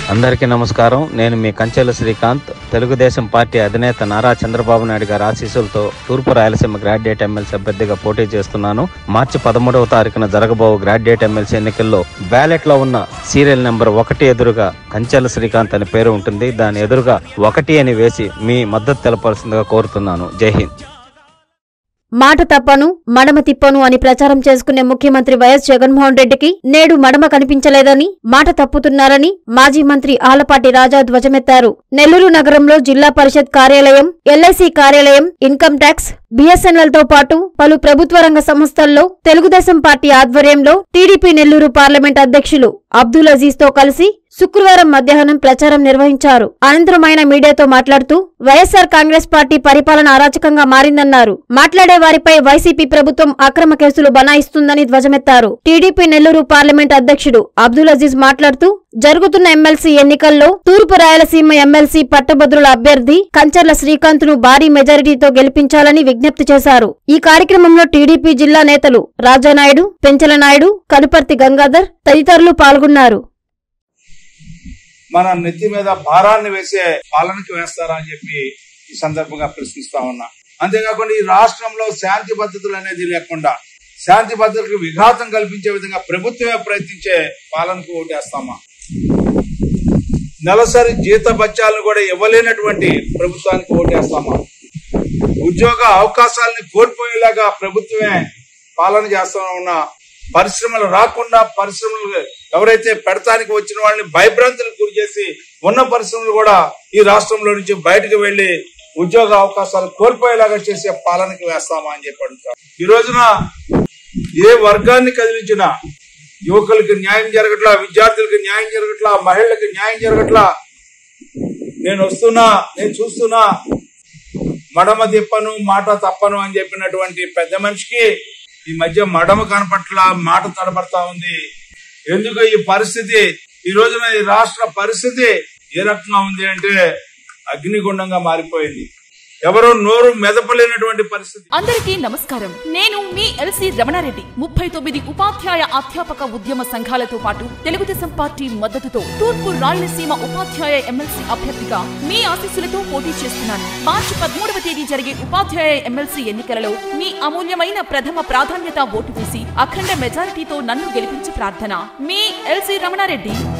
అందరికీ నమస్కారం నేను మీ కంచెల శ్రీకాంత్ తెలుగుదేశం పార్టీ అధినేత నారా చంద్రబాబు నాయుడు గారి ఆశీస్సులతో తూర్పు రాయలసీమ గ్రాడ్యుయేట్ ఎమ్మెల్సీ అభ్యర్థిగా పోటీ చేస్తున్నాను మార్చి పదమూడవ తారీఖున జరగబో గ్రాడ్యుయేట్ ఎమ్మెల్సీ ఎన్నికల్లో బ్యాలెట్ లో ఉన్న సీరియల్ నెంబర్ ఒకటి ఎదురుగా కంచెల శ్రీకాంత్ అనే పేరు ఉంటుంది దాని ఎదురుగా ఒకటి అని వేసి మీ మద్దతు తెలపాల్సిందిగా కోరుతున్నాను జై హింద్ మాట తప్పను మడమ తిప్పను అని ప్రచారం చేసుకునే ముఖ్యమంత్రి వైఎస్ జగన్మోహన్ రెడ్డికి నేడు మడమ కనిపించలేదని మాట తప్పుతున్నారని మాజీ మంత్రి ఆలపాటి రాజా ధ్వజమెత్తారు నెల్లూరు నగరంలో జిల్లా పరిషత్ కార్యాలయం ఎల్ఐసి కార్యాలయం ఇన్కమ్ ట్యాక్స్ బిఎస్ఎన్ఎల్ తో పాటు పలు ప్రభుత్వ రంగ సంస్థల్లో తెలుగుదేశం పార్టీ ఆధ్వర్యంలో టీడీపీ నెల్లూరు పార్లమెంట్ అధ్యక్షులు అబ్దుల్ అజీజ్ తో కలిసి శుక్రవారం మధ్యాహ్నం ప్రచారం నిర్వహించారు అనంతరం ఆయన మీడియాతో మాట్లాడుతూ వైఎస్సార్ కాంగ్రెస్ పార్టీ పరిపాలన అరాచకంగా మారిందన్నారు మాట్లాడే వారిపై వైసీపీ ప్రభుత్వం అక్రమ కేసులు బనాయిస్తుందని ధ్వజమెత్తారు టీడీపీ నెల్లూరు పార్లమెంట్ అధ్యక్షుడు అబ్దుల్ అజీజ్ మాట్లాడుతూ జరుగుతున్న ఎమ్మెల్సీ ఎన్నికల్లో తూర్పు రాయలసీమ ఎమ్మెల్సీ పట్టభద్రుల అభ్యర్థి కంచర్ల శ్రీకాంత్ ను భారీ మెజారిటీతో గెలిపించాలని విజ్ఞప్తి చేశారు ఈ కార్యక్రమంలో టీడీపీ జిల్లా నేతలు రాజానాయుడు పెంచల నాయుడు కనుపర్తి గంగాధర్ తదితరులు పాల్గొన్నారు మన నెత్తి మీద భారాన్ని వేసే పాలనకి వేస్తారా అని చెప్పి ఈ సందర్భంగా ప్రశ్నిస్తా ఉన్నా అంతేకాకుండా ఈ రాష్ట్రంలో శాంతి భద్రతలు అనేది లేకుండా శాంతి భద్రతలకు విఘాతం కల్పించే విధంగా ప్రభుత్వమే ప్రయత్నించే పాలనకు ఓటేస్తామా నెలసరి జీత బత్యాలను కూడా ఇవ్వలేనటువంటి ప్రభుత్వానికి ఓటేస్తామా ఉద్యోగ అవకాశాలని కోల్పోయేలాగా ప్రభుత్వమే పాలన చేస్తా ఉన్న పరిశ్రమలు రాకుండా పరిశ్రమలు ఎవరైతే పెడతానికి వచ్చిన వాళ్ళని భయభ్రాంతులకు గురి చేసి ఉన్న పరిశ్రమలు కూడా ఈ రాష్ట్రంలో నుంచి బయటకు వెళ్లి ఉద్యోగ అవకాశాలు కోల్పోయేలాగా చేసే పాలనకి వేస్తామా అని చెప్పి అడుగుతారు ఈ రోజున ఏ వర్గాన్ని కదిలించినా యువకులకి న్యాయం జరగట్లా విద్యార్థులకి న్యాయం జరగట్లా మహిళలకు న్యాయం జరగట్లా నేను వస్తున్నా నేను చూస్తున్నా మడమ తిప్పను మాట తప్పను అని చెప్పినటువంటి పెద్ద మనిషికి ఈ మధ్య మడమ కనపట్ల మాట తడబడతా ఉంది ఎందుకు ఈ పరిస్థితి ఈ రోజున ఈ రాష్ట్ర పరిస్థితి ఏ రకంగా ఉంది అంటే అగ్నిగుండంగా మారిపోయింది ఎవరు నోరు మెదపలేనటువంటి పరిస్థితి అందరికీ నమస్కారం నేను మీ ఎల్సి రమణారెడ్డి ముప్పై తొమ్మిది ఉపాధ్యాయ అధ్యాపక ఉద్యమ సంఘాలతో పాటు తెలుగుదేశం పార్టీ మద్దతుతో తూర్పు రాయలసీమ ఉపాధ్యాయ ఎమ్మెల్సీ అభ్యర్థిగా మీ ఆశీస్సులతో పోటీ చేస్తున్నాను మార్చి పదమూడవ తేదీ జరిగే ఉపాధ్యాయ ఎమ్మెల్సీ ఎన్నికలలో మీ అమూల్యమైన ప్రథమ ప్రాధాన్యత ఓటు వేసి అఖండ మెజారిటీతో నన్ను గెలిపించి ప్రార్థన మీ ఎల్సి రమణారెడ్డి